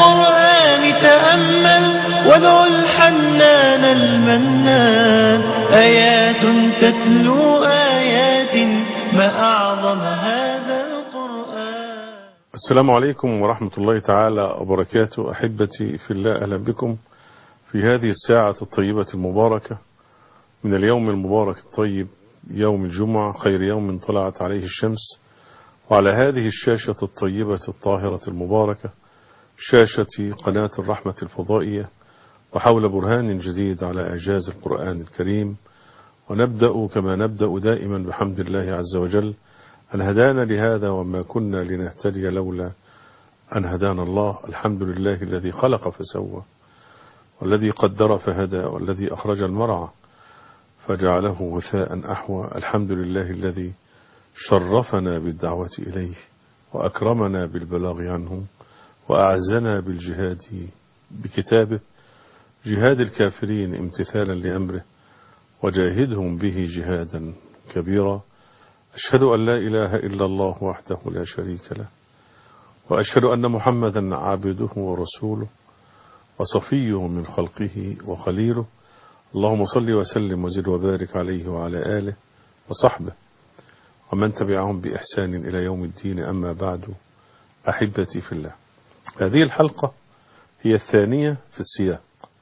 القرآن تأمل وادع الحنان المنان آيات تتلو آيات ما أعظم هذا القرآن السلام عليكم ورحمة الله تعالى وبركاته أحبتي في الله أهلا بكم في هذه الساعة الطيبة المباركة من اليوم المبارك الطيب يوم الجمعة خير يوم طلعت عليه الشمس وعلى هذه الشاشة الطيبة الطاهرة المباركة شاشة قناة الرحمة الفضائية وحول برهان جديد على إعجاز القرآن الكريم ونبدأ كما نبدأ دائما بحمد الله عز وجل أن هدانا لهذا وما كنا لنهتدي لولا أن هدانا الله الحمد لله الذي خلق فسوى والذي قدر فهدى والذي أخرج المرعى فجعله غثاء أحوى الحمد لله الذي شرفنا بالدعوة إليه وأكرمنا بالبلاغ عنه وأعزنا بالجهاد بكتابه جهاد الكافرين امتثالا لأمره وجاهدهم به جهادا كبيرا أشهد أن لا إله إلا الله وحده لا شريك له وأشهد أن محمدا عبده ورسوله وصفيه من خلقه وخليله اللهم صل وسلم وزد وبارك عليه وعلى آله وصحبه ومن تبعهم بإحسان إلى يوم الدين أما بعد أحبتي في الله هذه الحلقة هي الثانية في السياق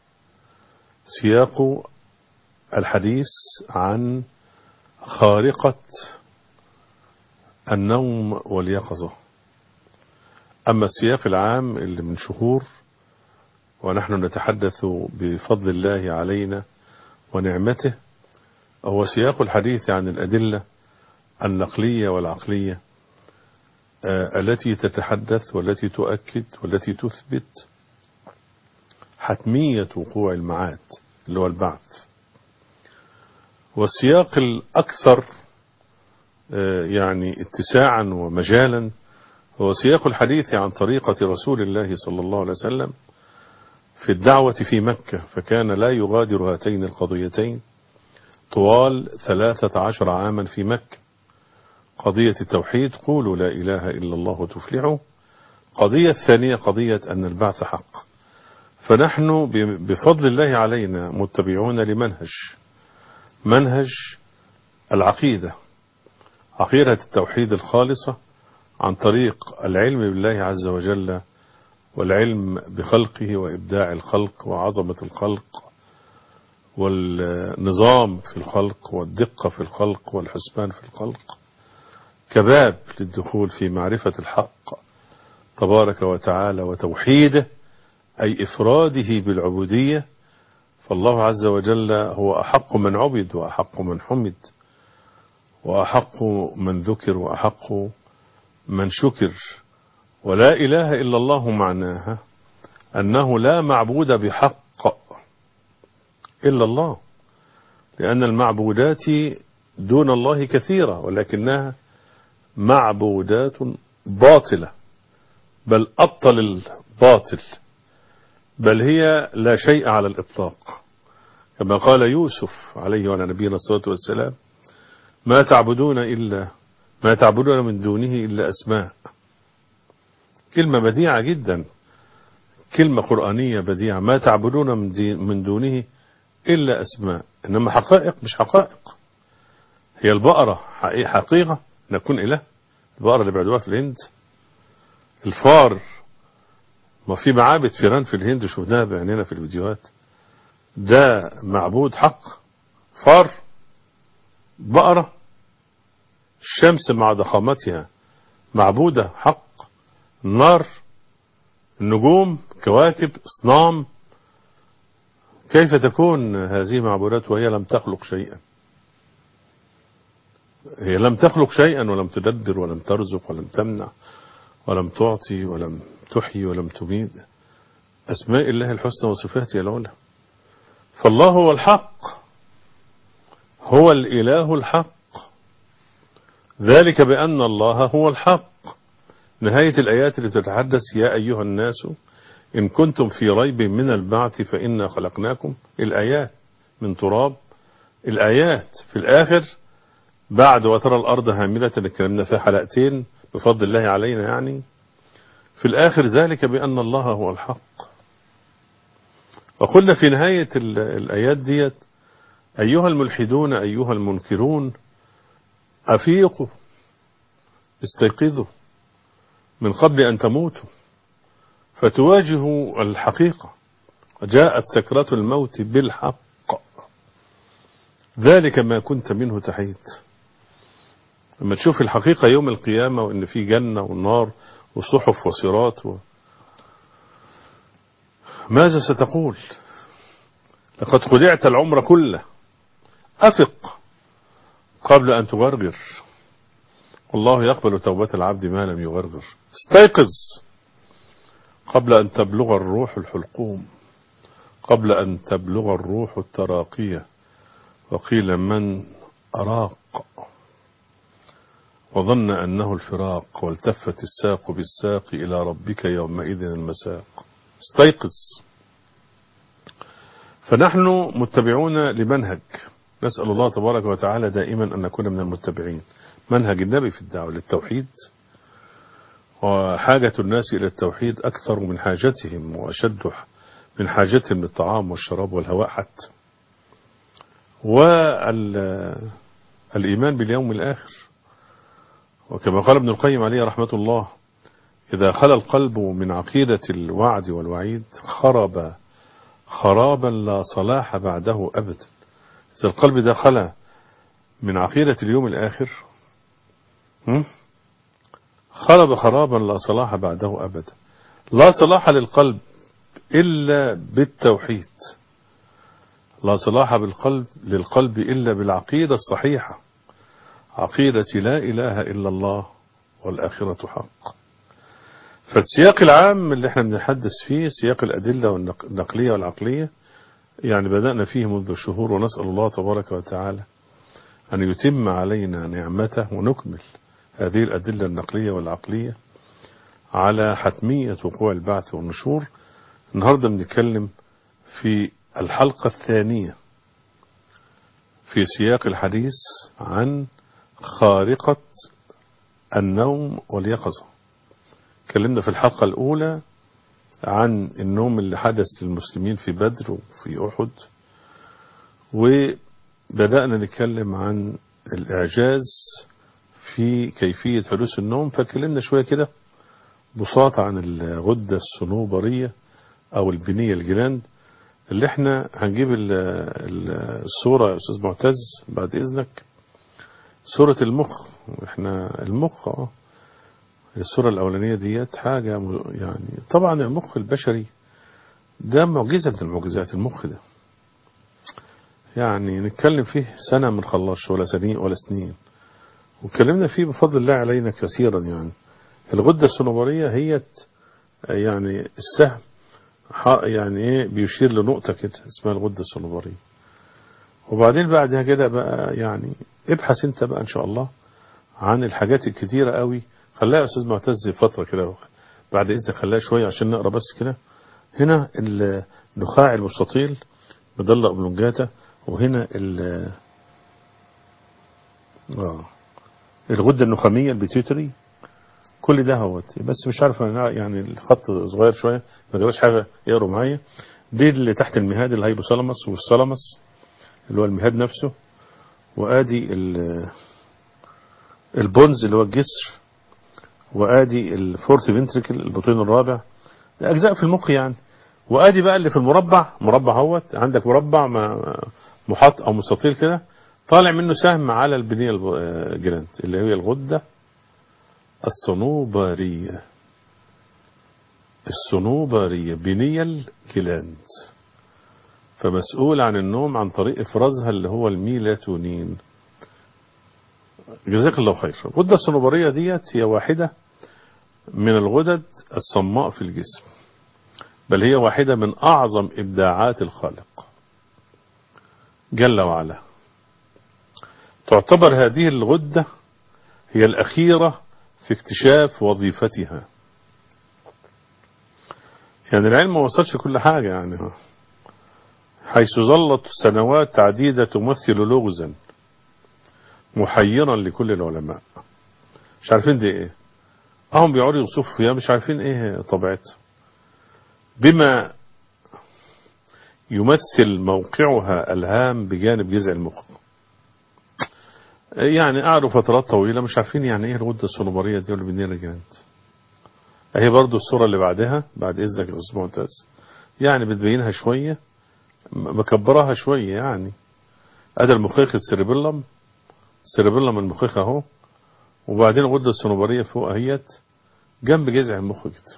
سياق الحديث عن خارقة النوم واليقظة أما السياق العام اللي من شهور ونحن نتحدث بفضل الله علينا ونعمته هو سياق الحديث عن الأدلة النقلية والعقلية التي تتحدث والتي تؤكد والتي تثبت حتمية وقوع المعاد اللي هو البعث والسياق الأكثر يعني اتساعا ومجالا هو سياق الحديث عن طريقة رسول الله صلى الله عليه وسلم في الدعوة في مكة فكان لا يغادر هاتين القضيتين طوال ثلاثة عشر عاما في مكة قضية التوحيد قولوا لا إله إلا الله تفلحوا قضية الثانية قضية أن البعث حق فنحن بفضل الله علينا متبعون لمنهج منهج العقيدة عقيدة التوحيد الخالصة عن طريق العلم بالله عز وجل والعلم بخلقه وإبداع الخلق وعظمة الخلق والنظام في الخلق والدقة في الخلق والحسبان في الخلق كباب للدخول في معرفة الحق تبارك وتعالى وتوحيده أي إفراده بالعبودية فالله عز وجل هو أحق من عبد وأحق من حمد وأحق من ذكر وأحق من شكر ولا إله إلا الله معناها أنه لا معبود بحق إلا الله لأن المعبودات دون الله كثيرة ولكنها معبودات باطلة بل أبطل الباطل بل هي لا شيء على الإطلاق كما قال يوسف عليه وعلى نبينا الصلاة والسلام ما تعبدون إلا ما تعبدون من دونه إلا أسماء كلمة بديعة جدا كلمة قرآنية بديعة ما تعبدون من, من دونه إلا أسماء إنما حقائق مش حقائق هي البقرة حقيقة نكون إله البقرة اللي بيعدوها في الهند الفار ما في معابد فيران في الهند شفناها بعيننا في الفيديوهات ده معبود حق فار بقرة الشمس مع ضخامتها معبودة حق النار النجوم كواكب اصنام كيف تكون هذه معبودات وهي لم تخلق شيئا هي لم تخلق شيئا ولم تدبر ولم ترزق ولم تمنع ولم تعطي ولم تحيي ولم تميت أسماء الله الحسنى وصفاته العلى فالله هو الحق هو الإله الحق ذلك بأن الله هو الحق نهاية الآيات اللي بتتحدث يا أيها الناس إن كنتم في ريب من البعث فإنا خلقناكم الآيات من تراب الآيات في الآخر بعد وترى الأرض هاملة اتكلمنا فيها حلقتين بفضل الله علينا يعني في الآخر ذلك بأن الله هو الحق وقلنا في نهاية ال- الآيات ديت أيها الملحدون أيها المنكرون أفيقوا استيقظوا من قبل أن تموتوا فتواجهوا الحقيقة جاءت سكرة الموت بالحق ذلك ما كنت منه تحيد لما تشوف الحقيقة يوم القيامة وإن في جنة والنار وصحف وصراط و... ماذا ستقول لقد خدعت العمر كله أفق قبل أن تغرغر والله يقبل توبة العبد ما لم يغرغر استيقظ قبل أن تبلغ الروح الحلقوم قبل أن تبلغ الروح التراقية وقيل من أراق وظن أنه الفراق والتفت الساق بالساق إلى ربك يومئذ المساق استيقظ فنحن متبعون لمنهج نسأل الله تبارك وتعالى دائما أن نكون من المتبعين منهج النبي في الدعوة للتوحيد وحاجة الناس إلى التوحيد أكثر من حاجتهم وأشد من حاجتهم للطعام والشراب والهواء حتى والإيمان باليوم الآخر وكما قال ابن القيم عليه رحمة الله إذا خلى القلب من عقيدة الوعد والوعيد خرب خرابا لا صلاح بعده أبدا إذا القلب ده خلى من عقيدة اليوم الآخر هم؟ خرب خرابا لا صلاح بعده أبدا لا صلاح للقلب إلا بالتوحيد لا صلاح بالقلب للقلب إلا بالعقيدة الصحيحة عقيدة لا إله إلا الله والآخرة حق فالسياق العام اللي احنا بنحدث فيه سياق الأدلة النقلية والعقلية يعني بدأنا فيه منذ شهور ونسأل الله تبارك وتعالى أن يتم علينا نعمته ونكمل هذه الأدلة النقلية والعقلية على حتمية وقوع البعث والنشور النهاردة بنتكلم في الحلقة الثانية في سياق الحديث عن خارقة النوم واليقظة تكلمنا في الحلقة الأولى عن النوم اللي حدث للمسلمين في بدر وفي أحد وبدأنا نتكلم عن الإعجاز في كيفية حدوث النوم فكلمنا شوية كده بساطة عن الغدة الصنوبرية أو البنية الجلاند اللي احنا هنجيب الصورة يا أستاذ معتز بعد إذنك صورة المخ احنا المخ اه الصورة الأولانية ديت حاجة يعني طبعا المخ البشري ده معجزة من المعجزات المخ ده يعني نتكلم فيه سنة من خلاص ولا سنين ولا سنين واتكلمنا فيه بفضل الله علينا كثيرا يعني الغدة الصنوبرية هي يعني السهم يعني ايه بيشير لنقطة كده اسمها الغدة الصنوبرية وبعدين بعدها كده بقى يعني ابحث انت بقى ان شاء الله عن الحاجات الكتيرة قوي خليها يا استاذ معتز فترة كده بعد اذنك خليها شوية عشان نقرا بس كده هنا النخاع المستطيل مضلق بلونجاتا وهنا ال اه الغدة النخامية البيتيوتري كل ده هوت بس مش عارف انا يعني الخط صغير شوية ما جابش حاجة يقروا معايا دي اللي تحت المهاد الهيبوثالاموس والثالاموس اللي هو المهاد نفسه وادي البونز اللي هو الجسر وادي الفورث فينتريكل البطين الرابع اجزاء في المخ يعني وادي بقى اللي في المربع مربع اهوت عندك مربع محاط او مستطيل كده طالع منه سهم على البنيه الجلاند اللي هي الغده الصنوبريه الصنوبريه بنيه الجلاند فمسؤول عن النوم عن طريق افرازها اللي هو الميلاتونين جزاك الله خير الغدة الصنوبرية ديت هي واحدة من الغدد الصماء في الجسم بل هي واحدة من أعظم إبداعات الخالق جل وعلا تعتبر هذه الغدة هي الأخيرة في اكتشاف وظيفتها يعني العلم ما وصلش كل حاجة يعني حيث ظلت سنوات عديدة تمثل لغزا محيرا لكل العلماء مش عارفين دي ايه هم بيقعدوا يوصفوا فيها مش عارفين ايه طبيعتها بما يمثل موقعها الهام بجانب جذع المخ يعني قعدوا فترات طويلة مش عارفين يعني ايه الغدة الصنوبرية دي ولا بنيرة جلاند اهي برضو الصورة اللي بعدها بعد اذنك يا استاذ معتز يعني بتبينها شوية مكبراها شوية يعني ادي المخيخ السيربيلم السيربيلم المخيخ اهو وبعدين الغدة الصنوبرية فوق اهيت جنب جذع المخ كده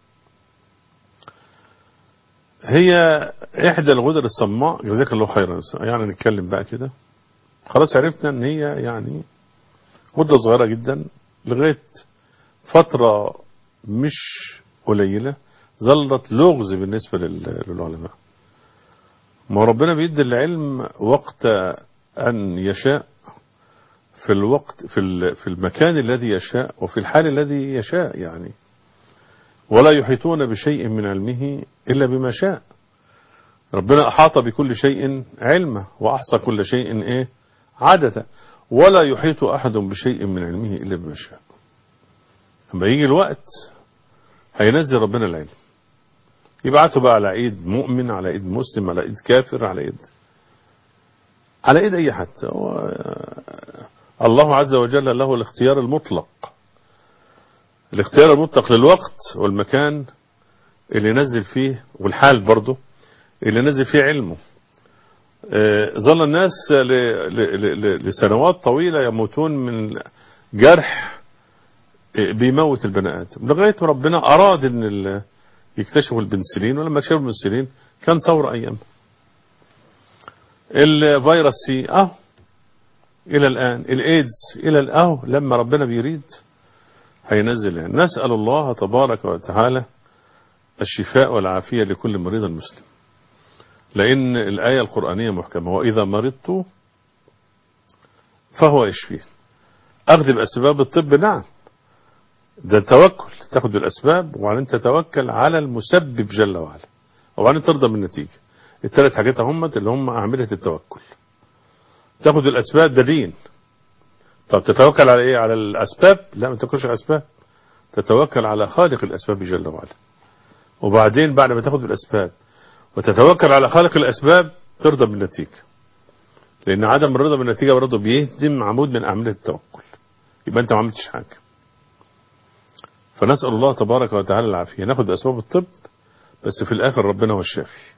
هي احدى الغدر الصماء جزاك الله خيرا يعني نتكلم بقى كده خلاص عرفنا ان هي يعني غدة صغيرة جدا لغاية فترة مش قليلة ظلت لغز بالنسبة للعلماء ما ربنا بيدي العلم وقت أن يشاء في الوقت في في المكان الذي يشاء وفي الحال الذي يشاء يعني ولا يحيطون بشيء من علمه إلا بما شاء ربنا أحاط بكل شيء علمه وأحصى كل شيء إيه عددا ولا يحيط أحد بشيء من علمه إلا بما شاء لما يجي الوقت هينزل ربنا العلم يبعته بقى على ايد مؤمن على ايد مسلم على ايد كافر على ايد على ايد اي حد هو الله عز وجل له الاختيار المطلق الاختيار المطلق للوقت والمكان اللي نزل فيه والحال برضه اللي نزل فيه علمه ظل الناس لسنوات طويلة يموتون من جرح بيموت البني آدم لغاية ربنا أراد ان يكتشفوا البنسلين ولما اكتشفوا البنسلين كان ثورة أيام الفيروس سي أهو إلى الآن الإيدز إلى الآن أهو لما ربنا بيريد هينزل يعني نسأل الله تبارك وتعالى الشفاء والعافية لكل مريض مسلم لأن الآية القرآنية محكمة وإذا مرضت فهو يشفيه أخذ بأسباب الطب نعم ده التوكل تاخد بالأسباب وبعدين تتوكل على المسبب جل وعلا وبعدين ترضى بالنتيجة الثلاث حاجات هم اللي هم أعمدة التوكل تاخد الأسباب ده دين طب تتوكل على إيه على الأسباب لا ما تتوكلش على الأسباب تتوكل على خالق الأسباب جل وعلا وبعدين بعد ما تاخد بالأسباب وتتوكل على خالق الأسباب ترضى بالنتيجة لأن عدم الرضا بالنتيجة برضه بيهدم عمود من أعمدة التوكل يبقى أنت ما عملتش حاجة فنسأل الله تبارك وتعالى العافية ناخد بأسباب الطب بس في الآخر ربنا هو الشافي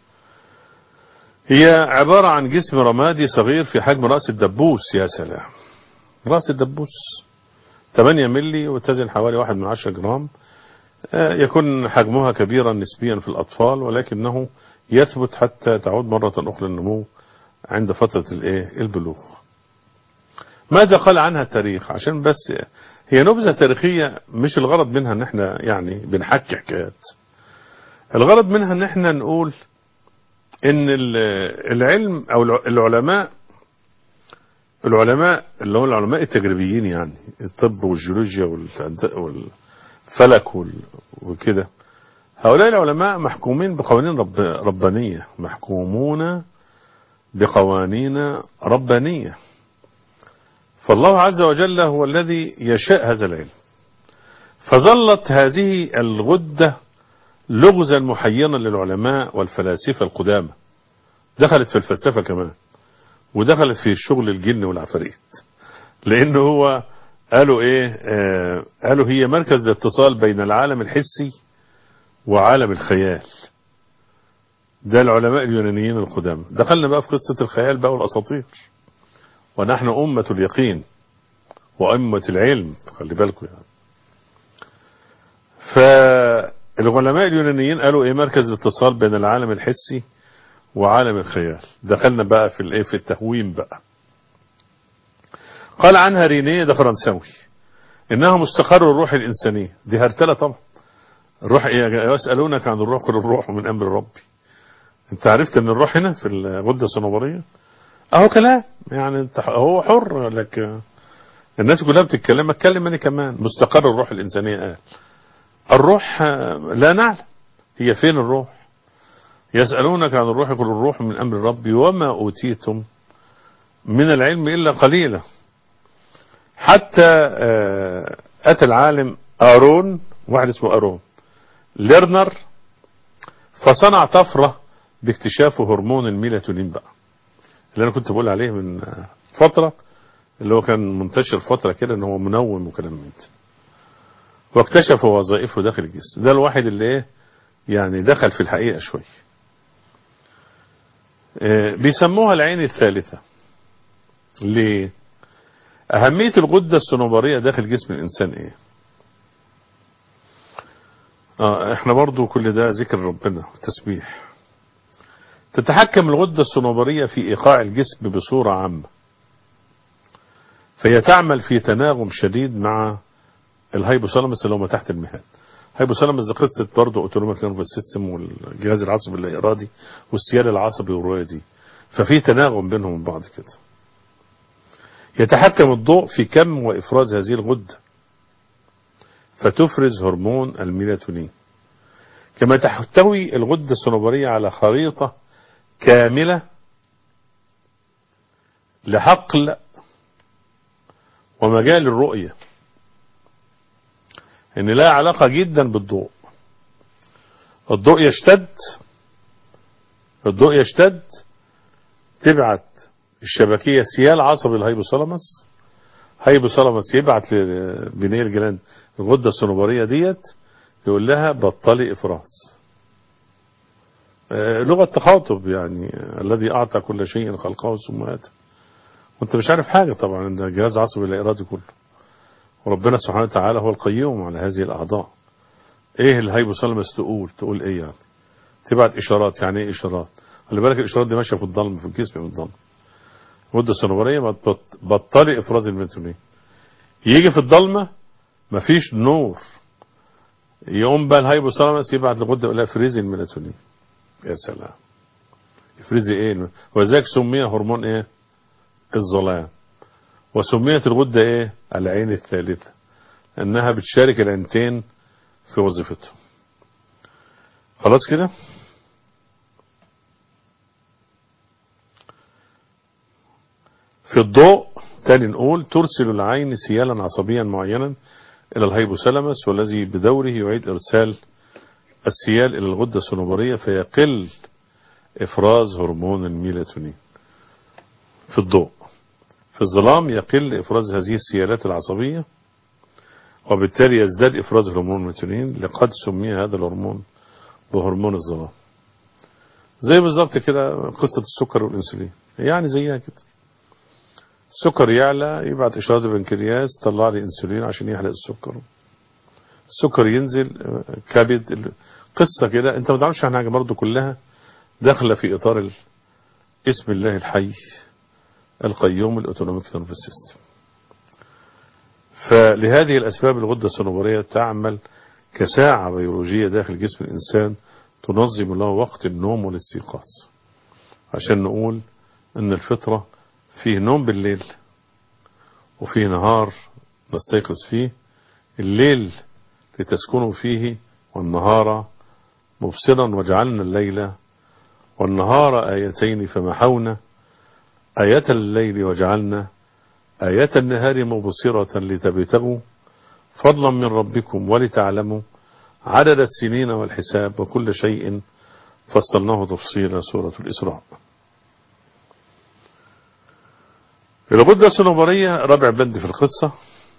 هي عبارة عن جسم رمادي صغير في حجم رأس الدبوس يا سلام رأس الدبوس 8 ملي وتزن حوالي 1 من 10 جرام يكون حجمها كبيرا نسبيا في الأطفال ولكنه يثبت حتى تعود مرة أخرى النمو عند فترة الايه البلوغ ماذا قال عنها التاريخ عشان بس هي نبذة تاريخية مش الغرض منها ان احنا يعني بنحكي حكايات الغرض منها ان احنا نقول ان العلم او العلماء العلماء اللي هم العلماء التجريبيين يعني الطب والجيولوجيا والفلك وكده هؤلاء العلماء محكومين بقوانين رب ربانية محكومون بقوانين ربانية فالله عز وجل هو الذي يشاء هذا العلم فظلت هذه الغدة لغزا محيرا للعلماء والفلاسفة القدامى دخلت في الفلسفة كمان ودخلت في شغل الجن والعفاريت لأنه هو قالوا إيه آه قالوا هي مركز الاتصال بين العالم الحسي وعالم الخيال ده العلماء اليونانيين القدامى دخلنا بقى في قصة الخيال بقى والأساطير ونحن أمة اليقين وأمة العلم خلي بالكم يعني فالعلماء اليونانيين قالوا ايه مركز الاتصال بين العالم الحسي وعالم الخيال دخلنا بقى في الايه في التهويم بقى قال عنها رينيه ده فرنساوي انها مستقر الروح الانسانيه دي هرتله طبعا الروح يسالونك عن الروح قل الروح من امر ربي انت عرفت ان الروح هنا في الغده الصنوبريه اهو كلام يعني انت هو حر لك الناس كلها بتتكلم اتكلم انا كمان مستقر الروح الانسانيه قال الروح لا نعلم هي فين الروح يسألونك عن الروح قل الروح من أمر ربي وما أوتيتم من العلم إلا قليلا حتى أتى العالم ارون واحد اسمه ارون ليرنر فصنع طفرة باكتشاف هرمون الميلاتونين بقى اللي انا كنت بقول عليه من فترة اللي هو كان منتشر فترة كده ان هو منوم وكلام من ده واكتشف وظائفه داخل الجسم ده الواحد اللي ايه يعني دخل في الحقيقة شوي آه، بيسموها العين الثالثة ليه أهمية الغدة الصنوبرية داخل جسم الإنسان إيه آه إحنا برضو كل ده ذكر ربنا وتسبيح تتحكم الغدة الصنوبرية في إيقاع الجسم بصورة عامة فهي تعمل في تناغم شديد مع الهايبوثالاموس اللي هم تحت المهاد هايبوثالاموس دي قصة برضه اوتونوميك نيرفس سيستم والجهاز العصبي اللا إرادي والسيال العصبي والرؤيدي ففي تناغم بينهم من بعض كده يتحكم الضوء في كم وإفراز هذه الغدة فتفرز هرمون الميلاتونين كما تحتوي الغدة الصنوبرية على خريطة كاملة لحقل ومجال الرؤية ان لها علاقة جدا بالضوء الضوء يشتد الضوء يشتد تبعت الشبكية سيال عصبي الهيبوثالاموس هيبوثالاموس يبعت لبناء الجلاند الغدة الصنوبرية ديت يقول لها بطلي افراز آه، لغة تخاطب يعني آه، الذي اعطى كل شيء خلقه ثم اتى وانت مش عارف حاجة طبعا ده جهاز عصبي لا ارادي كله وربنا سبحانه وتعالى هو القيوم على هذه الاعضاء ايه الهيبوثالاموس تقول تقول ايه يعني تبعت اشارات يعني ايه اشارات خلي بالك الاشارات دي ماشيه في الضلمه في الجسم في الضلمه الغده الصنوبريه بط- بطلي افراز الميلاتونين يجي في الضلمه مفيش نور يقوم بقى الهيبوثالاموس يبعت للغده يقول لها افرزي الميلاتونين يا سلام افرزي ايه ولذلك سمي هرمون ايه الظلام وسميت الغده ايه العين الثالثه انها بتشارك العينتين في وظيفتهم خلاص كده في الضوء تاني نقول ترسل العين سيالا عصبيا معينا إلى الهيبوثالاموس والذي بدوره يعيد إرسال السيال إلى الغدة الصنوبرية فيقل إفراز هرمون الميلاتونين في الضوء في الظلام يقل إفراز هذه السيالات العصبية وبالتالي يزداد إفراز هرمون الميلاتونين لقد سمي هذا الهرمون بهرمون الظلام زي بالظبط كده قصة السكر والإنسولين يعني زيها كده السكر يعلى يبعت إشارات البنكرياس طلع لي انسولين عشان يحرق السكر السكر ينزل آه، كبد ال- قصة كده انت ما تعرفش عن حاجة برضو كلها داخلة في إطار ال- اسم الله الحي القيوم الأوتونوميك نيرفس سيستم فلهذه الأسباب الغدة الصنوبرية تعمل كساعة بيولوجية داخل جسم الإنسان تنظم له وقت النوم والاستيقاظ عشان نقول ان الفطرة فيه نوم بالليل وفيه نهار نستيقظ فيه الليل لتسكنوا فيه والنهار مبصرا وجعلنا الليل والنهار آيتين فمحونا آية الليل وجعلنا آية النهار مبصرة لتبتغوا فضلا من ربكم ولتعلموا عدد السنين والحساب وكل شيء فصلناه تفصيلا سورة الإسراء الغدة الصنوبرية رابع بند في القصة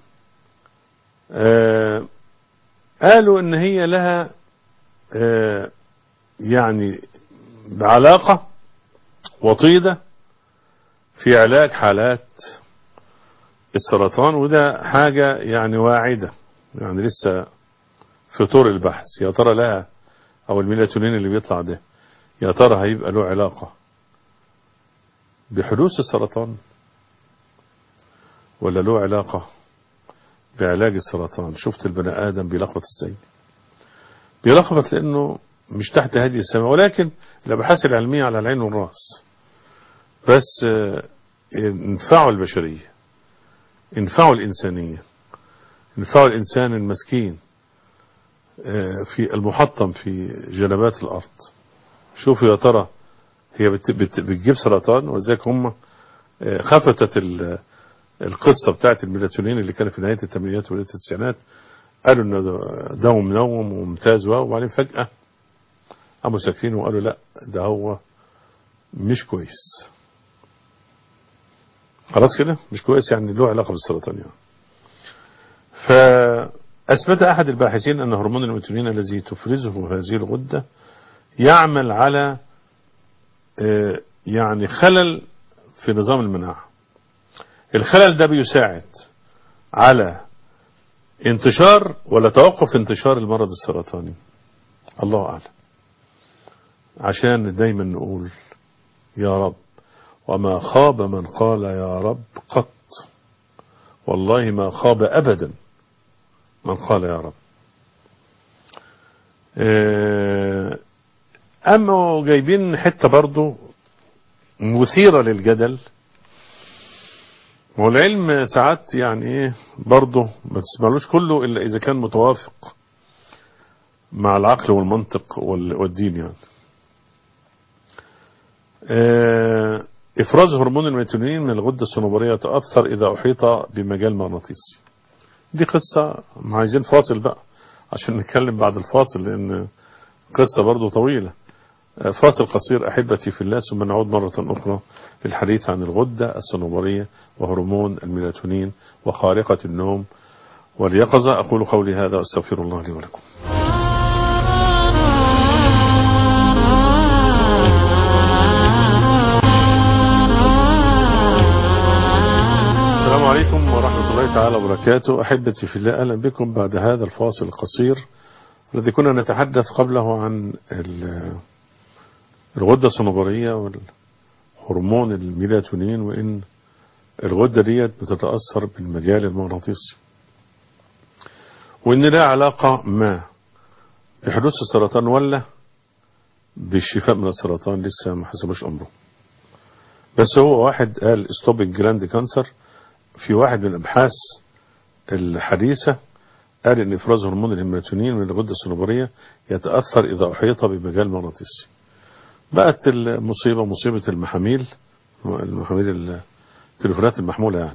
آه قالوا ان هي لها آه يعني علاقة وطيدة في علاج حالات السرطان وده حاجة يعني واعدة يعني لسه في طور البحث يا ترى لها او الميلاتونين اللي بيطلع ده يا ترى هيبقى له علاقة بحدوث السرطان ولا له علاقة بعلاج السرطان شفت البني آدم بيلخبط ازاي بيلخبط لأنه مش تحت هذه السماء ولكن الأبحاث العلمية على العين والرأس بس آه، انفعوا البشرية انفعوا الإنسانية انفعوا الإنسان المسكين آه، في المحطم في جنبات الأرض شوفوا يا ترى هي بت- بت- بتجيب سرطان ولذلك هم آه، خفتت ال- القصة بتاعت الميلاتونين اللي كان في نهاية الثمانينات وبداية التسعينات قالوا إن ده- ده منوم وممتاز وبعدين فجأة قاموا ساكتين وقالوا لا ده هو مش كويس خلاص كده مش كويس يعني له علاقة بالسرطان يعني فأثبت أحد الباحثين أن هرمون الميلاتونين الذي تفرزه هذه الغدة يعمل على آه، يعني خلل في نظام المناعة الخلل ده بيساعد على انتشار ولا توقف انتشار المرض السرطاني الله أعلم عشان دايما نقول يا رب وما خاب من قال يا رب قط والله ما خاب أبدا من قال يا رب آه، أما جايبين حتة برضو مثيرة للجدل والعلم ساعات يعني ايه برضه ما تسمعلوش كله الا اذا كان متوافق مع العقل والمنطق وال- والدين يعني آه، افراز هرمون الميلاتونين من الغده الصنوبريه تاثر اذا احيط بمجال مغناطيسي دي قصه ما عايزين فاصل بقى عشان نتكلم بعد الفاصل لان قصه برضه طويله فاصل قصير أحبتي في الله ثم نعود مرة أخرى للحديث عن الغدة الصنوبرية وهرمون الميلاتونين وخارقة النوم واليقظة أقول قولي هذا أستغفر الله لي ولكم السلام عليكم ورحمة الله تعالى وبركاته أحبتي في الله أهلا بكم بعد هذا الفاصل القصير الذي كنا نتحدث قبله عن ال- الغدة الصنوبرية والهرمون الميلاتونين وإن الغدة ديت بتتأثر بالمجال المغناطيسي وإن لها علاقة ما بحدوث السرطان ولا بالشفاء من السرطان لسه ما حسبوش أمره بس هو واحد قال ستوبنج جلاند كانسر في واحد من الأبحاث الحديثة قال إن إفراز هرمون الميلاتونين من الغدة الصنوبرية يتأثر إذا أحيط بمجال مغناطيسي بقت المصيبة مصيبة المحاميل المحاميل التليفونات المحمولة يعني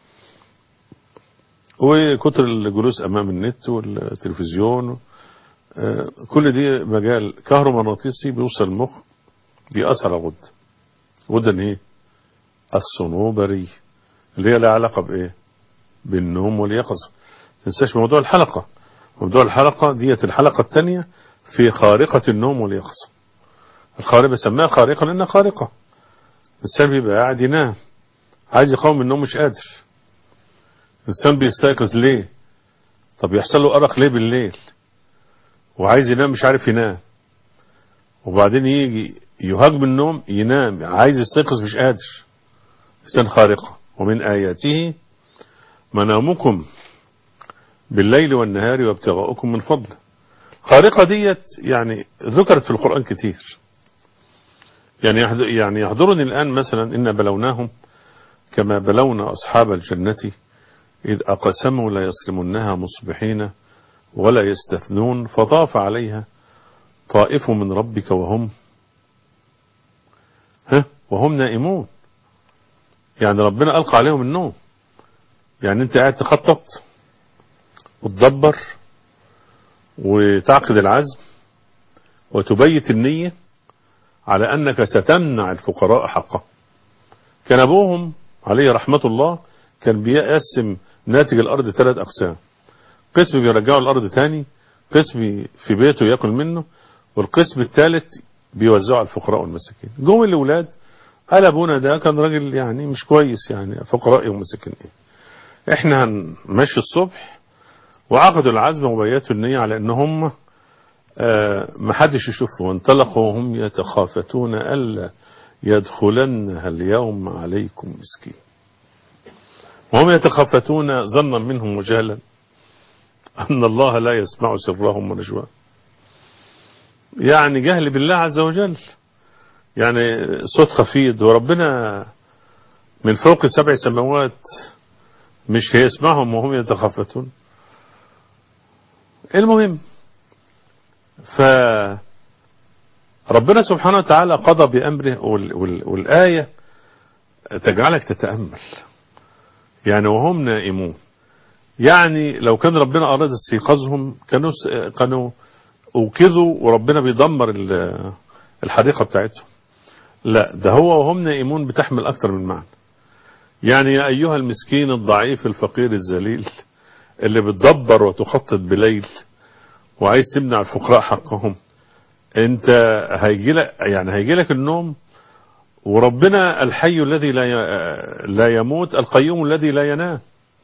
وكتر الجلوس أمام النت والتلفزيون آه، كل دي مجال كهرومغناطيسي بيوصل المخ بيأثر على الغدة غدة إن ايه الصنوبري اللي هي لها علاقة بإيه بالنوم واليقظة تنساش موضوع الحلقة موضوع الحلقة ديت الحلقة الثانية في خارقة النوم واليقظة الخارقة بسميها خارقة لأنها خارقة الإنسان بيبقى قاعد ينام عايز يقاوم النوم مش قادر الإنسان بيستيقظ ليه طب يحصل له أرق ليه بالليل وعايز ينام مش عارف ينام وبعدين يجي يهاجم النوم ينام عايز يستيقظ مش قادر إنسان خارقة ومن آياته منامكم بالليل والنهار وابتغاؤكم من فضله خارقة ديت يعني ذكرت في القرآن كتير يعني يحض- يعني يحضرني الآن مثلا إن بلوناهم كما بلونا أصحاب الجنة إذ أقسموا لا يصرمنها مصبحين ولا يستثنون فطاف عليها طائف من ربك وهم ها وهم نائمون يعني ربنا ألقى عليهم النوم يعني انت قاعد تخطط وتدبر وتعقد العزم وتبيت النية على أنك ستمنع الفقراء حقه كان أبوهم عليه رحمة الله كان بيقسم ناتج الأرض ثلاث أقسام قسم بيرجعه الأرض تاني قسم في بيته يأكل منه والقسم الثالث بيوزعه على الفقراء والمساكين جم الأولاد قال أبونا ده كان راجل يعني مش كويس يعني فقراء ومساكين إيه احنا هنمشي الصبح وعقدوا العزم وبيتوا النية على ان هم آه، محدش يشوفه وانطلقوا وهم يتخافتون ألا يدخلنها اليوم عليكم مسكين وهم يتخافتون ظنا منهم وجهلا أن الله لا يسمع سرهم ونجواهم يعني جهل بالله عز وجل يعني صوت خفيض وربنا من فوق سبع سماوات مش هيسمعهم وهم يتخافتون المهم ف ربنا سبحانه وتعالى قضى بأمره وال وال والآية تجعلك تتأمل يعني وهم نائمون يعني لو كان ربنا أراد استيقاظهم كانوا كانوا أوقظوا وربنا بيدمر الحديقة بتاعتهم لا ده هو وهم نائمون بتحمل أكتر من معنى يعني يا أيها المسكين الضعيف الفقير الذليل اللي بتدبر وتخطط بليل وعايز تمنع الفقراء حقهم انت هيجي لك يعني هيجي لك النوم وربنا الحي الذي لا لا يموت القيوم الذي لا ينام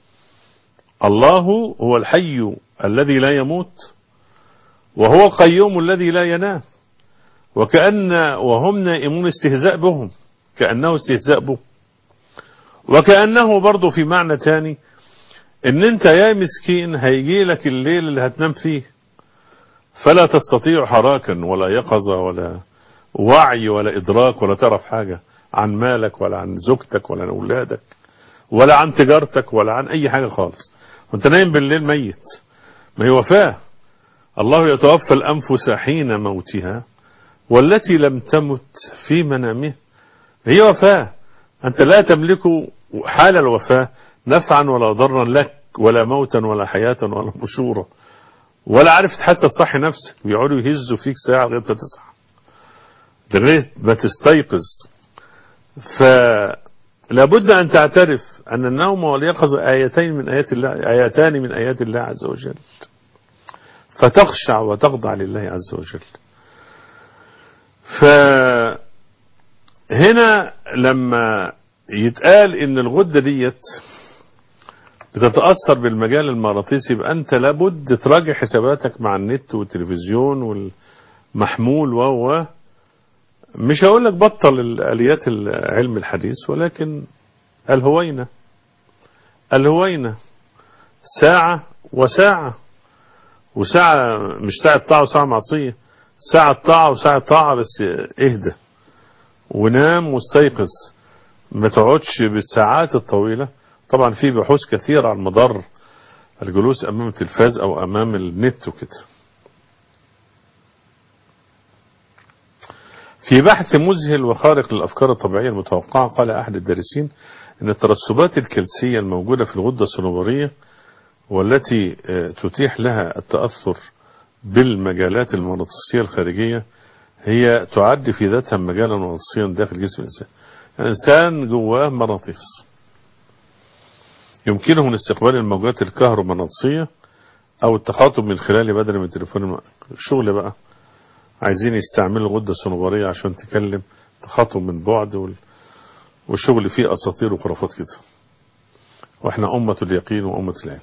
الله هو الحي الذي لا يموت وهو القيوم الذي لا ينام وكأن وهم نائمون استهزاء بهم كأنه استهزاء به وكأنه برضه في معنى تاني ان انت يا مسكين هيجي لك الليل اللي هتنام فيه فلا تستطيع حراكا ولا يقظة ولا وعي ولا إدراك ولا تعرف حاجة عن مالك ولا عن زوجتك ولا عن أولادك ولا عن تجارتك ولا عن أي حاجة خالص وانت نايم بالليل ميت ما هي وفاة الله يتوفى الأنفس حين موتها والتي لم تمت في منامها هي وفاة أنت لا تملك حال الوفاة نفعا ولا ضرا لك ولا موتا ولا حياة ولا نشورا ولا عارف تحسن صح نفسك بيقعدوا يهزوا فيك ساعة لغاية ما تصحى لغاية ما تستيقظ فلابد أن تعترف أن النوم واليقظة آيتين من آيات الله آيتان من آيات الله عز وجل فتخشع وتخضع لله عز وجل فهنا لما يتقال ان الغدة ديت بتتأثر بالمجال المغناطيسي يبقى انت لابد تراجع حساباتك مع النت والتلفزيون والمحمول و مش هقول لك بطل الاليات العلم الحديث ولكن الهوينة الهوينة ساعة وساعة وساعة مش ساعة طاعة وساعة معصية ساعة طاعة وساعة طاعة بس اهدى ونام واستيقظ ما تقعدش بالساعات الطويلة طبعا في بحوث كثيرة عن مضار الجلوس امام التلفاز او امام النت وكده في بحث مذهل وخارق للافكار الطبيعية المتوقعة قال احد الدارسين ان الترسبات الكلسية الموجودة في الغدة الصنوبرية والتي تتيح لها التأثر بالمجالات المغناطيسية الخارجية هي تعد في ذاتها مجالا مغناطيسيا داخل جسم الإنسان الإنسان جواه مغناطيس يمكنه من استقبال الموجات الكهرومغناطيسية أو التخاطب من خلال بدل من التليفون الشغل بقى عايزين يستعملوا الغدة الصنوبرية عشان تكلم تخاطب من بعد وال... والشغل فيه أساطير وخرافات كده واحنا أمة اليقين وأمة العلم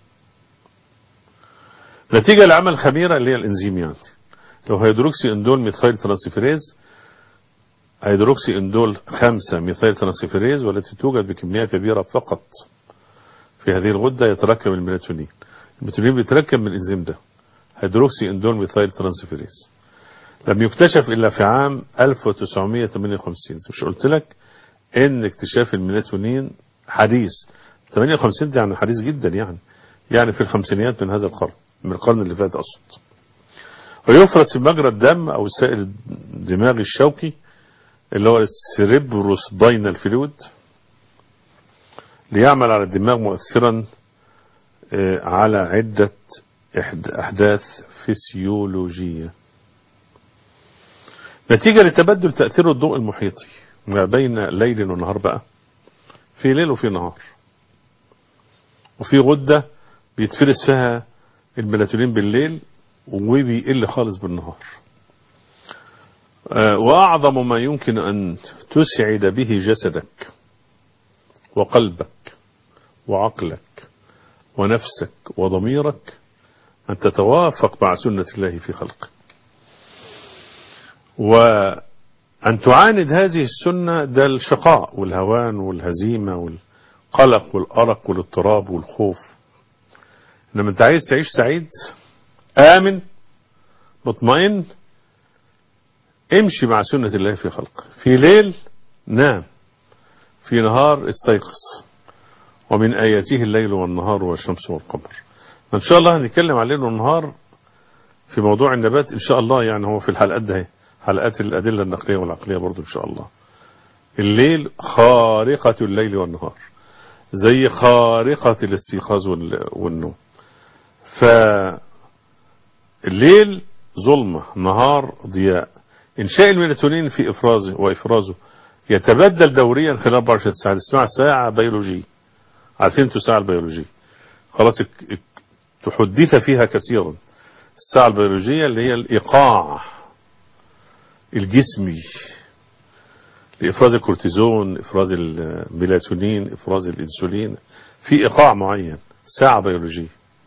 نتيجة لعمل خميرة اللي هي الانزيم يعني لو هيدروكسي اندول ميثايل ترانسفيريز هيدروكسي اندول 5 ميثايل ترانسفيريز والتي توجد بكمية كبيرة فقط في هذه الغدة يتركب الميلاتونين الميلاتونين بيتركب من الانزيم ده هيدروكسي اندول ميثايل ترانسفيريز لم يكتشف الا في عام 1958 مش قلت لك ان اكتشاف الميلاتونين حديث 58 دي يعني حديث جدا يعني يعني في الخمسينيات من هذا القرن من القرن اللي فات أقصد ويفرز في مجرى الدم أو السائل الدماغي الشوكي اللي هو السيريبروس باينال فلويد ليعمل على الدماغ مؤثرا على عدة أحداث فسيولوجية نتيجة لتبدل تأثير الضوء المحيطي ما بين ليل ونهار بقى في ليل وفي نهار وفي غدة بيتفرز فيها الميلاتونين بالليل وبيقل خالص بالنهار وأعظم ما يمكن أن تسعد به جسدك وقلبك وعقلك ونفسك وضميرك أن تتوافق مع سنة الله في خلقه وأن تعاند هذه السنة ده الشقاء والهوان والهزيمة والقلق والأرق والاضطراب والخوف انما انت عايز تعيش سعيد امن مطمئن امشي مع سنة الله في خلقه في ليل نام في نهار استيقظ ومن آياته الليل والنهار والشمس والقمر ان شاء الله هنتكلم عن الليل والنهار في موضوع النبات ان شاء الله يعني هو في الحلقات ده حلقات الأدلة النقلية والعقلية برضو ان شاء الله الليل خارقة الليل والنهار زي خارقة الاستيقاظ وال- والنوم فالليل ظلمة نهار ضياء إنشاء الميلاتونين في إفرازه وإفرازه يتبدل دوريا خلال 24 ساعة اسمها ساعة بيولوجية عارفين انتوا الساعة البيولوجية خلاص اك- اك- تحدث فيها كثيرا الساعة البيولوجية اللي هي الإيقاع الجسمي لإفراز الكورتيزون إفراز الميلاتونين إفراز الإنسولين في إيقاع معين ساعة بيولوجية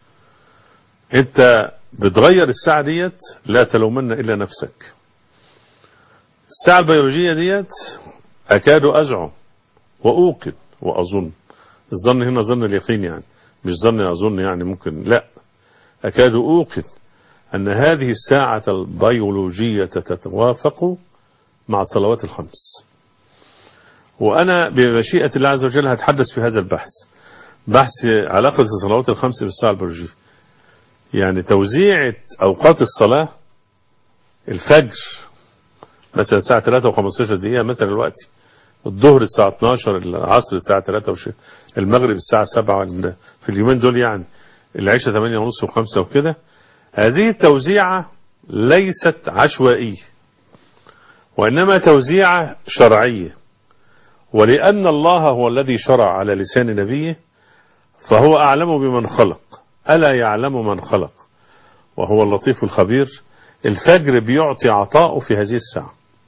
أنت بتغير الساعة ديت لا تلومن إلا نفسك الساعة البيولوجية ديت أكاد أزعم وأوقن وأظن الظن هنا ظن اليقين يعني مش ظن أظن يعني ممكن لا أكاد أوقن أن هذه الساعة البيولوجية تتوافق مع الصلوات الخمس وأنا بمشيئة الله عز وجل هتحدث في هذا البحث بحث علاقة الصلوات الخمس بالساعة البيولوجية يعني توزيع أوقات الصلاة الفجر مثلا الساعة 3 و15 دقيقة مثلا الوقت الظهر الساعة 12 العصر الساعة 3 وش... المغرب الساعة 7 في اليومين دول يعني العشاء 8 ونص و5 وكده هذه التوزيعة ليست عشوائية وإنما توزيعة شرعية ولأن الله هو الذي شرع على لسان نبيه فهو أعلم بمن خلق ألا يعلم من خلق وهو اللطيف الخبير الفجر بيعطي عطاءه في هذه الساعة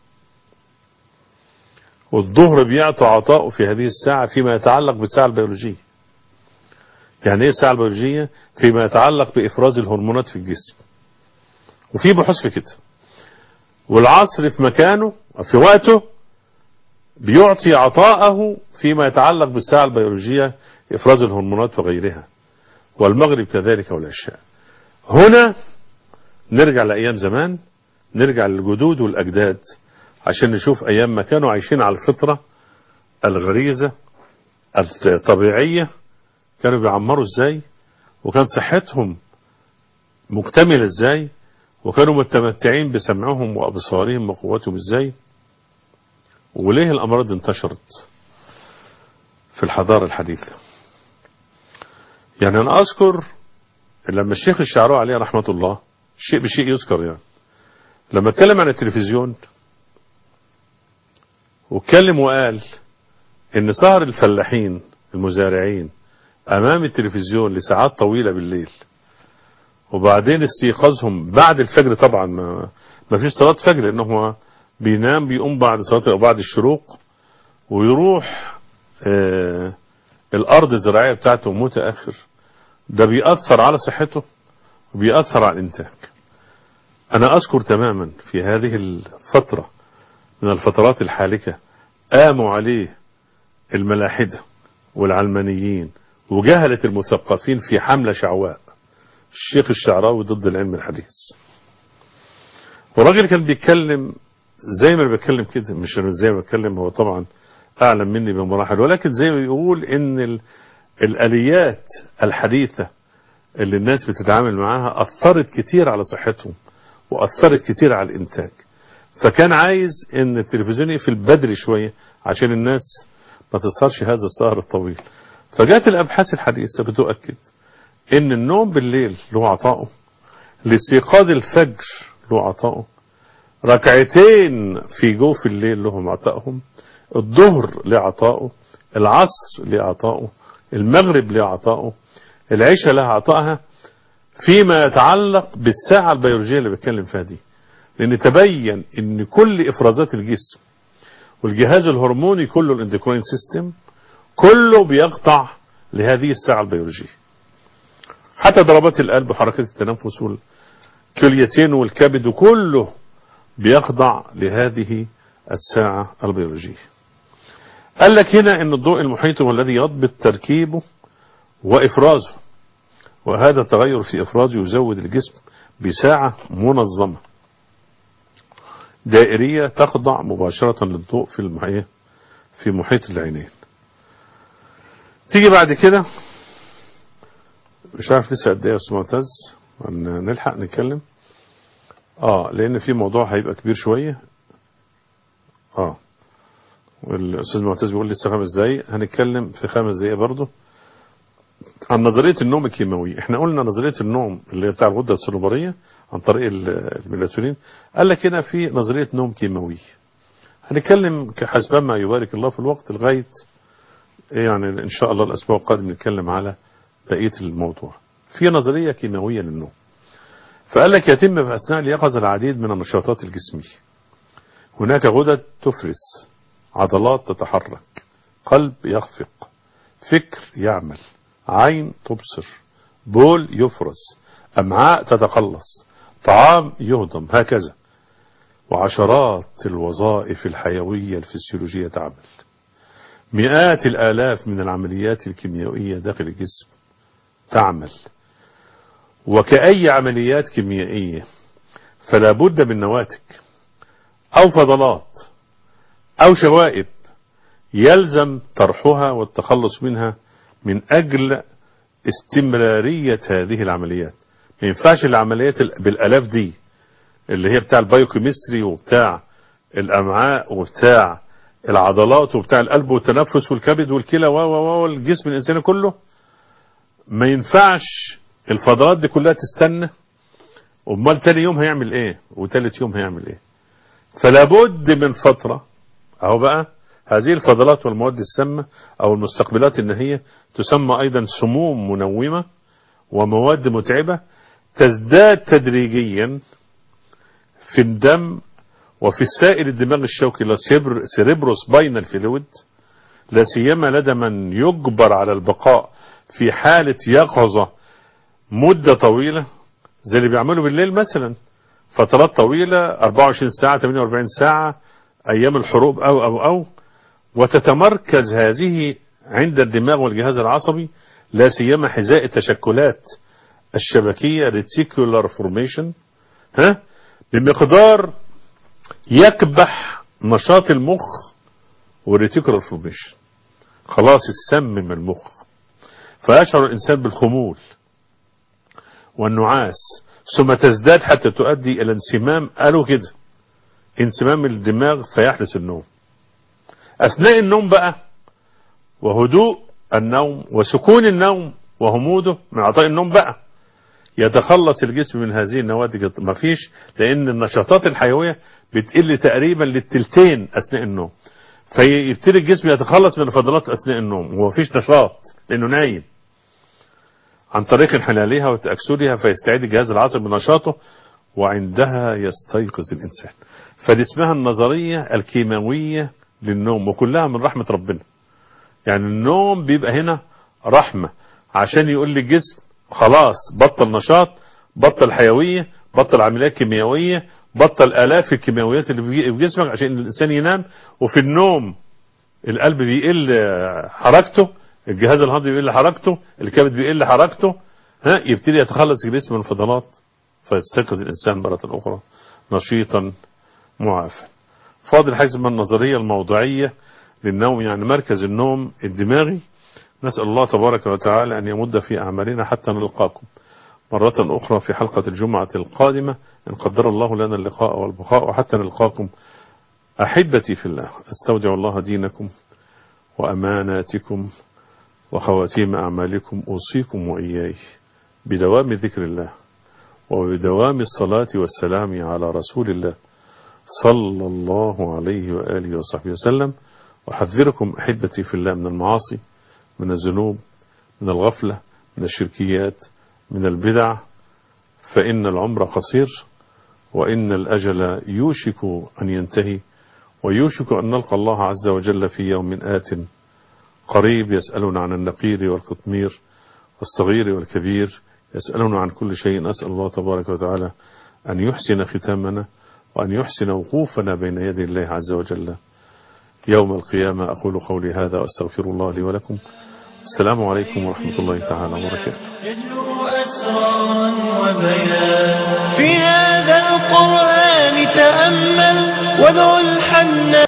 والظهر بيعطي عطاءه في هذه الساعة فيما يتعلق بالساعة البيولوجية يعني ايه الساعة البيولوجية فيما يتعلق بإفراز الهرمونات في الجسم وفي بحوث في كده والعصر في مكانه في وقته بيعطي عطاءه فيما يتعلق بالساعة البيولوجية إفراز الهرمونات وغيرها والمغرب كذلك والعشاء هنا نرجع لأيام زمان نرجع للجدود والأجداد عشان نشوف أيام ما كانوا عايشين على الفطرة الغريزة الطبيعية كانوا بيعمروا ازاي وكان صحتهم مكتملة ازاي وكانوا متمتعين بسمعهم وأبصارهم وقوتهم ازاي وليه الأمراض انتشرت في الحضارة الحديثة يعني أنا أذكر لما الشيخ الشعراوي عليه رحمة الله شيء بشيء يذكر يعني لما اتكلم عن التلفزيون واتكلم وقال ان سهر الفلاحين المزارعين امام التلفزيون لساعات طويلة بالليل وبعدين استيقاظهم بعد الفجر طبعا ما, ما فيش صلاة فجر لانه هو بينام بيقوم بعد صلاة او بعد الشروق ويروح آه الارض الزراعية بتاعته متأخر ده بيأثر على صحته وبيأثر على الانتاج انا اذكر تماما في هذه الفترة من الفترات الحالكة قاموا عليه الملاحدة والعلمانيين وجهلة المثقفين في حملة شعواء الشيخ الشعراوي ضد العلم الحديث والراجل كان بيتكلم زي ما بيتكلم كده مش زي ما بيتكلم هو طبعا اعلم مني بمراحل ولكن زي ما بيقول ان ال الاليات الحديثة اللي الناس بتتعامل معاها اثرت كتير على صحتهم واثرت كتير على الانتاج فكان عايز ان التلفزيون يقفل بدري شوية عشان الناس ما تسهرش هذا السهر الطويل فجات الابحاث الحديثة بتؤكد ان النوم بالليل له عطاؤه لاستيقاظ الفجر له عطاؤه ركعتين في جوف الليل لهم عطائهم الظهر له عطاؤه العصر له عطاؤه المغرب له عطاؤه العشاء لها عطائها فيما يتعلق بالساعة البيولوجية اللي بتكلم فيها دي لان تبين ان كل افرازات الجسم والجهاز الهرموني كله الاندوكراين سيستم كله بيخضع لهذه الساعة البيولوجية حتى ضربات القلب وحركات التنفس والكليتين والكبد وكله بيخضع لهذه الساعة البيولوجية قال لك هنا ان الضوء المحيط هو الذي يضبط تركيبه وافرازه وهذا التغير في افرازه يزود الجسم بساعة منظمة دائرية تخضع مباشرة للضوء في المحيط في محيط العينين تيجي بعد كده مش عارف لسه قد ايه يا استاذ معتز نلحق نتكلم اه لان في موضوع هيبقى كبير شوية اه والأستاذ معتز بيقول لسه خمس دقايق هنتكلم في خمس دقايق برضه عن نظرية النوم الكيماوي احنا قلنا نظرية النوم اللي هي بتاع الغدة الصنوبرية عن طريق ال- الميلاتونين قال لك هنا في نظرية نوم كيماوي هنتكلم كحسب ما يبارك الله في الوقت لغاية يعني ان شاء الله الاسبوع القادم نتكلم على بقية الموضوع في نظرية كيماوية للنوم فقال لك يتم في اثناء اليقظة العديد من النشاطات الجسمية هناك غدد تفرز عضلات تتحرك قلب يخفق فكر يعمل عين تبصر بول يفرز أمعاء تتقلص طعام يهضم هكذا وعشرات الوظائف الحيوية الفسيولوجية تعمل مئات الآلاف من العمليات الكيميائية داخل الجسم تعمل وكأي عمليات كيميائية فلا بد من نواتج أو فضلات أو شوائب يلزم طرحها والتخلص منها من أجل استمرارية هذه العمليات ما ينفعش العمليات ال- بالألاف دي اللي هي بتاع البايوكيمستري وبتاع الأمعاء وبتاع العضلات وبتاع القلب والتنفس والكبد والكلى و و و الجسم الإنساني كله ما ينفعش الفضلات دي كلها تستنى امال تاني يوم هيعمل ايه وتالت يوم هيعمل ايه فلا بد من فترة اهو بقى هذه الفضلات والمواد السامة او المستقبلات النهية تسمى ايضا سموم منومة ومواد متعبة تزداد تدريجيا في الدم وفي السائل الدماغ الشوكي سيريبروس باينال فلويد لا سيما لدى من يجبر على البقاء في حالة يقظة مدة طويلة زي اللي بيعملوا بالليل مثلا فترات طويلة 24 ساعة 48 ساعة أيام الحروب أو أو أو وتتمركز هذه عند الدماغ والجهاز العصبي لا سيما حذاء التشكلات الشبكية reticular formation ها بمقدار يكبح نشاط المخ والريتيكولار فورميشن خلاص السمم المخ فيشعر الإنسان بالخمول والنعاس ثم تزداد حتى تؤدي إلى انسمام قالوا كده انسمام الدماغ فيحدث النوم أثناء النوم بقى وهدوء النوم وسكون النوم وهموده من عطاء النوم بقى يتخلص الجسم من هذه النواتج ما فيش لأن النشاطات الحيوية بتقل تقريبا للتلتين أثناء النوم فيبتدي الجسم يتخلص من الفضلات أثناء النوم ومفيش نشاط لأنه نايم عن طريق انحلالها وتأكسدها فيستعيد الجهاز العصبي بنشاطه وعندها يستيقظ الإنسان فدي اسمها النظرية الكيماوية للنوم وكلها من رحمة ربنا يعني النوم بيبقى هنا رحمة عشان يقول للجسم خلاص بطل نشاط بطل حيوية بطل عمليات كيميائية بطل آلاف الكيماويات اللي في جسمك عشان الإنسان ينام وفي النوم القلب بيقل حركته الجهاز الهضمي بيقل حركته الكبد بيقل حركته ها يبتدي يتخلص الجسم من الفضلات فيستيقظ الإنسان مرة أخرى نشيطا معافى فاضل حزم النظرية الموضوعية للنوم يعني مركز النوم الدماغي نسأل الله تبارك وتعالى أن يمد في أعمالنا حتى نلقاكم مرة أخرى في حلقة الجمعة القادمة إن قدر الله لنا اللقاء والبقاء وحتى نلقاكم أحبتي في الله استودع الله دينكم وأماناتكم وخواتيم أعمالكم أوصيكم وإياي بدوام ذكر الله وبدوام الصلاة والسلام على رسول الله صلى الله عليه وآله وصحبه وسلم وحذركم أحبتي في الله من المعاصي من الذنوب من الغفلة من الشركيات من البدع فإن العمر قصير وإن الأجل يوشك أن ينتهي ويوشك أن نلقى الله عز وجل في يوم آت قريب يسألون عن النقير والقطمير والصغير والكبير يسألون عن كل شيء أسأل الله تبارك وتعالى أن يحسن ختامنا وأن يحسن وقوفنا بين يدي الله عز وجل يوم القيامة أقول قولي هذا وأستغفر الله لي ولكم السلام عليكم ورحمة الله تعالى وبركاته يجلو أسرارا وبيان في هذا القرآن تأمل وادع الحنان